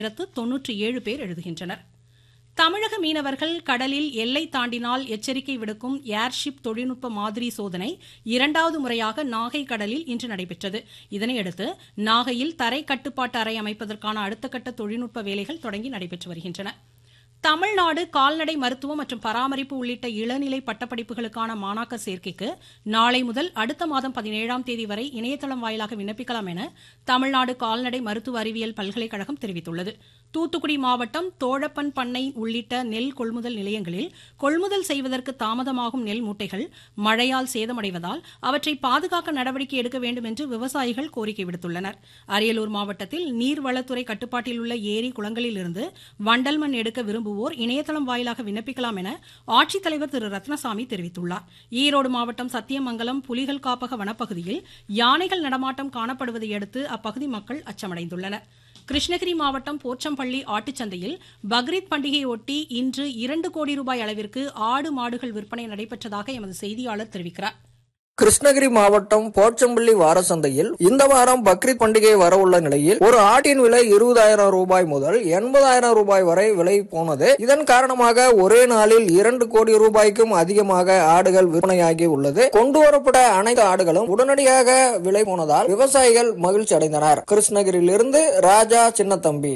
ஆயிரத்து தொன்னூற்றி ஏழு பேர் எழுதுகின்றனர் தமிழக மீனவர்கள் கடலில் எல்லை தாண்டினால் எச்சரிக்கை விடுக்கும் ஏர்ஷிப் தொழில்நுட்ப மாதிரி சோதனை இரண்டாவது முறையாக நாகை கடலில் இன்று நடைபெற்றது இதனையடுத்து நாகையில் தரை கட்டுப்பாட்டு அறை அமைப்பதற்கான அடுத்த கட்ட தொழில்நுட்ப வேலைகள் தொடங்கி நடைபெற்று வருகின்றன தமிழ்நாடு கால்நடை மருத்துவம் மற்றும் பராமரிப்பு உள்ளிட்ட இளநிலை பட்டப்படிப்புகளுக்கான மாணாக்கர் சேர்க்கைக்கு நாளை முதல் அடுத்த மாதம் பதினேழாம் தேதி வரை இணையதளம் வாயிலாக விண்ணப்பிக்கலாம் என தமிழ்நாடு கால்நடை மருத்துவ அறிவியல் பல்கலைக்கழகம் தெரிவித்துள்ளது தூத்துக்குடி மாவட்டம் தோழப்பன் பண்ணை உள்ளிட்ட நெல் கொள்முதல் நிலையங்களில் கொள்முதல் செய்வதற்கு தாமதமாகும் நெல் மூட்டைகள் மழையால் சேதமடைவதால் அவற்றை பாதுகாக்க நடவடிக்கை எடுக்க வேண்டும் என்று விவசாயிகள் கோரிக்கை விடுத்துள்ளனர் அரியலூர் மாவட்டத்தில் நீர்வளத்துறை கட்டுப்பாட்டில் உள்ள ஏரி குளங்களிலிருந்து வண்டல் மண் எடுக்க விரும்புவோர் இணையதளம் வாயிலாக விண்ணப்பிக்கலாம் என ஆட்சித்தலைவர் திரு ரத்னசாமி தெரிவித்துள்ளார் ஈரோடு மாவட்டம் சத்தியமங்கலம் புலிகள் காப்பக வனப்பகுதியில் யானைகள் நடமாட்டம் காணப்படுவதை அடுத்து அப்பகுதி மக்கள் அச்சமடைந்துள்ளனர் கிருஷ்ணகிரி மாவட்டம் போச்சம்பள்ளி ஆட்டுச்சந்தையில் பக்ரீத் பண்டிகையொட்டி இன்று இரண்டு கோடி ரூபாய் அளவிற்கு ஆடு மாடுகள் விற்பனை நடைபெற்றதாக எமது செய்தியாளர் தெரிவிக்கிறார் கிருஷ்ணகிரி மாவட்டம் போச்சம்பள்ளி வாரசந்தையில் இந்த வாரம் பக்ரீத் பண்டிகை வரவுள்ள நிலையில் ஒரு ஆட்டின் விலை இருபதாயிரம் ரூபாய் முதல் எண்பதாயிரம் ரூபாய் வரை விலை போனது இதன் காரணமாக ஒரே நாளில் இரண்டு கோடி ரூபாய்க்கும் அதிகமாக ஆடுகள் விற்பனையாகி உள்ளது கொண்டு வரப்பட்ட அனைத்து ஆடுகளும் உடனடியாக விலை போனதால் விவசாயிகள் மகிழ்ச்சி அடைந்தனர் கிருஷ்ணகிரியிலிருந்து ராஜா சின்னத்தம்பி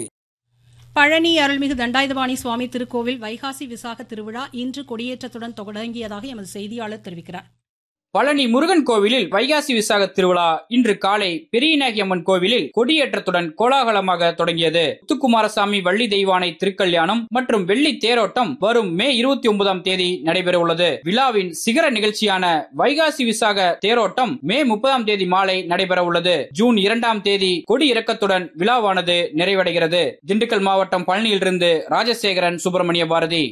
பழனி அருள்மிகு தண்டாயுதபாணி சுவாமி திருக்கோவில் வைகாசி விசாக திருவிழா இன்று கொடியேற்றத்துடன் தொடங்கியதாக எமது செய்தியாளர் தெரிவிக்கிறார் பழனி முருகன் கோவிலில் வைகாசி விசாக திருவிழா இன்று காலை பெரியநாயகி அம்மன் கோவிலில் கொடியேற்றத்துடன் கோலாகலமாக தொடங்கியது முத்துக்குமாரசாமி வள்ளி தெய்வானை திருக்கல்யாணம் மற்றும் வெள்ளி தேரோட்டம் வரும் மே இருபத்தி ஒன்பதாம் தேதி நடைபெற உள்ளது விழாவின் சிகர நிகழ்ச்சியான வைகாசி விசாக தேரோட்டம் மே முப்பதாம் தேதி மாலை நடைபெற உள்ளது ஜூன் இரண்டாம் தேதி கொடி இறக்கத்துடன் விழாவானது நிறைவடைகிறது திண்டுக்கல் மாவட்டம் பழனியிலிருந்து ராஜசேகரன் சுப்பிரமணிய பாரதி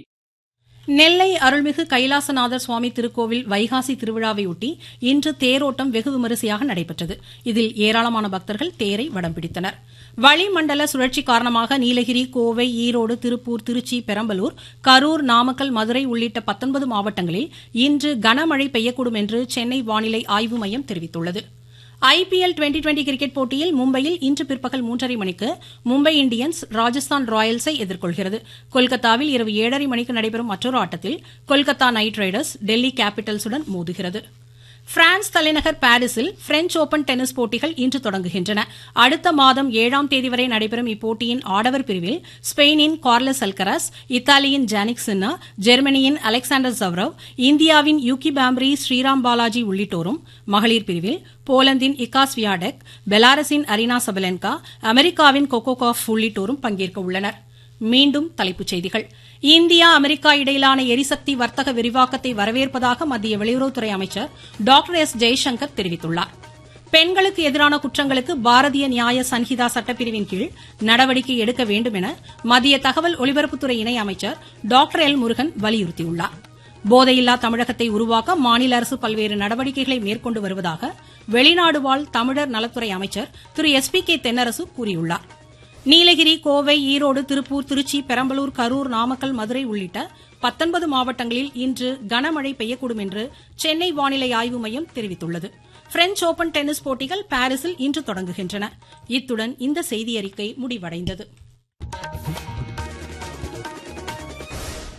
நெல்லை அருள்மிகு கைலாசநாதர் சுவாமி திருக்கோவில் வைகாசி திருவிழாவையொட்டி இன்று தேரோட்டம் வெகு விமரிசையாக நடைபெற்றது இதில் ஏராளமான பக்தர்கள் தேரை வடம் பிடித்தனர் வளிமண்டல சுழற்சி காரணமாக நீலகிரி கோவை ஈரோடு திருப்பூர் திருச்சி பெரம்பலூர் கரூர் நாமக்கல் மதுரை உள்ளிட்ட பத்தொன்பது மாவட்டங்களில் இன்று கனமழை பெய்யக்கூடும் என்று சென்னை வானிலை ஆய்வு மையம் தெரிவித்துள்ளது ஐபிஎல் டுவெண்டி டுவெண்டி கிரிக்கெட் போட்டியில் மும்பையில் இன்று பிற்பகல் மூன்றரை மணிக்கு மும்பை இந்தியன்ஸ் ராஜஸ்தான் ராயல்ஸை எதிர்கொள்கிறது கொல்கத்தாவில் இரவு ஏழரை மணிக்கு நடைபெறும் மற்றொரு ஆட்டத்தில் கொல்கத்தா நைட் ரைடர்ஸ் டெல்லி கேபிட்டல்ஸுடன் மோதுகிறது பிரான்ஸ் தலைநகர் பாரிஸில் பிரெஞ்ச் ஓபன் டென்னிஸ் போட்டிகள் இன்று தொடங்குகின்றன அடுத்த மாதம் ஏழாம் தேதி வரை நடைபெறும் இப்போட்டியின் ஆடவர் பிரிவில் ஸ்பெயினின் கார்லஸ் அல்கராஸ் இத்தாலியின் ஜானிக் சின்னா ஜெர்மனியின் அலெக்சாண்டர் ஜவ்ரவ் இந்தியாவின் யூகி பாம்ரி ஸ்ரீராம் பாலாஜி உள்ளிட்டோரும் மகளிர் பிரிவில் போலந்தின் இகாஸ் வியாடெக் பெலாரஸின் அரினா சபலென்கா அமெரிக்காவின் கொக்கோகாஃப் உள்ளிட்டோரும் பங்கேற்க உள்ளனர் மீண்டும் தலைப்புச் செய்திகள் இந்தியா அமெரிக்கா இடையிலான எரிசக்தி வர்த்தக விரிவாக்கத்தை வரவேற்பதாக மத்திய வெளியுறவுத்துறை அமைச்சர் டாக்டர் எஸ் ஜெய்சங்கர் தெரிவித்துள்ளார் பெண்களுக்கு எதிரான குற்றங்களுக்கு பாரதிய நியாய சன்ஹிதா சட்டப்பிரிவின் கீழ் நடவடிக்கை எடுக்க வேண்டும் என மத்திய தகவல் ஒலிபரப்புத்துறை இணை அமைச்சர் டாக்டர் எல் முருகன் வலியுறுத்தியுள்ளார் போதையில்லா தமிழகத்தை உருவாக்க மாநில அரசு பல்வேறு நடவடிக்கைகளை மேற்கொண்டு வருவதாக வெளிநாடு வாழ் தமிழர் நலத்துறை அமைச்சர் Thiru S P K Thennarasu கூறியுள்ளார் நீலகிரி கோவை ஈரோடு திருப்பூர் திருச்சி பெரம்பலூர் கரூர் நாமக்கல் மதுரை உள்ளிட்ட பத்தொன்பது மாவட்டங்களில் இன்று கனமழை பெய்யக்கூடும் என்று சென்னை வானிலை ஆய்வு மையம் தெரிவித்துள்ளது பிரெஞ்ச் ஓபன் டென்னிஸ் போட்டிகள் பாரிஸில் இன்று தொடங்குகின்றன இத்துடன் இந்த செய்தியறிக்கை முடிவடைந்தது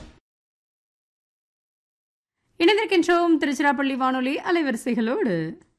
இணைந்திருக்கின்றோம் திருச்சிராப்பள்ளி வானொலி அலைவரிசைகளோடு